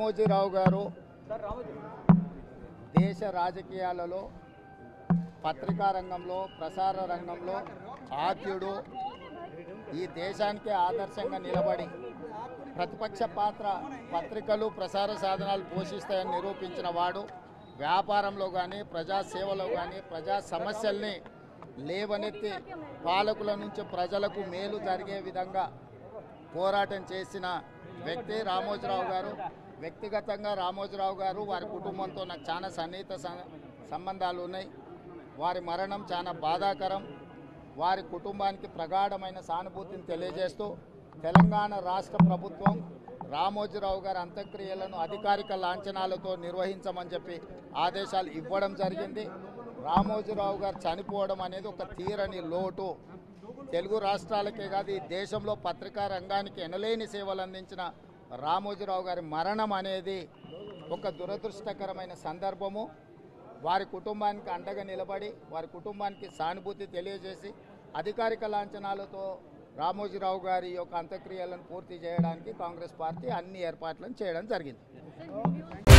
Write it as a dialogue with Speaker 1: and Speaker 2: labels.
Speaker 1: రామోజీరావు గారు దేశ రాజకీయాలలో పత్రికా రంగంలో ప్రసార రంగంలో ఆద్యుడు ఈ దేశానికి ఆదర్శంగా నిలబడి ప్రతిపక్ష పాత్ర పత్రికలు ప్రసార సాధనాలు పోషిస్తాయని నిరూపించిన వాడు వ్యాపారంలో కానీ ప్రజాసేవలో కానీ ప్రజా సమస్యల్ని లేవనెత్తి పాలకుల నుంచి ప్రజలకు మేలు జరిగే విధంగా పోరాటం చేసిన వ్యక్తి రామోజీరావు గారు వ్యక్తిగతంగా రామోజీరావు గారు వారి కుటుంబంతో నాకు చాలా సన్నిహిత సం- సంబంధాలు ఉన్నాయి వారి మరణం చాలా బాధాకరం వారి కుటుంబానికి ప్రగాఢమైన సానుభూతిని తెలియజేస్తూ తెలంగాణ రాష్ట్ర ప్రభుత్వం రామోజీరావు గారి అంత్యక్రియలను అధికారిక లాంఛనాలతో నిర్వహించమని చెప్పి ఆదేశాలు ఇవ్వడం జరిగింది రామోజీరావు గారు చనిపోవడం అనేది ఒక తీరని లోటు తెలుగు రాష్ట్రాలకే కాదు ఈ దేశంలో పత్రికా రంగానికి ఎనలేని సేవలు అందించిన రామోజీరావు గారి మరణం అనేది ఒక దురదృష్టకరమైన సందర్భము వారి కుటుంబానికి అండగా నిలబడి వారి కుటుంబానికి సానుభూతి తెలియజేసి అధికారిక లాంఛనాలతో రామోజీరావు గారి యొక్క అంత్యక్రియలను పూర్తి చేయడానికి కాంగ్రెస్ పార్టీ అన్ని ఏర్పాట్లను చేయడం జరిగింది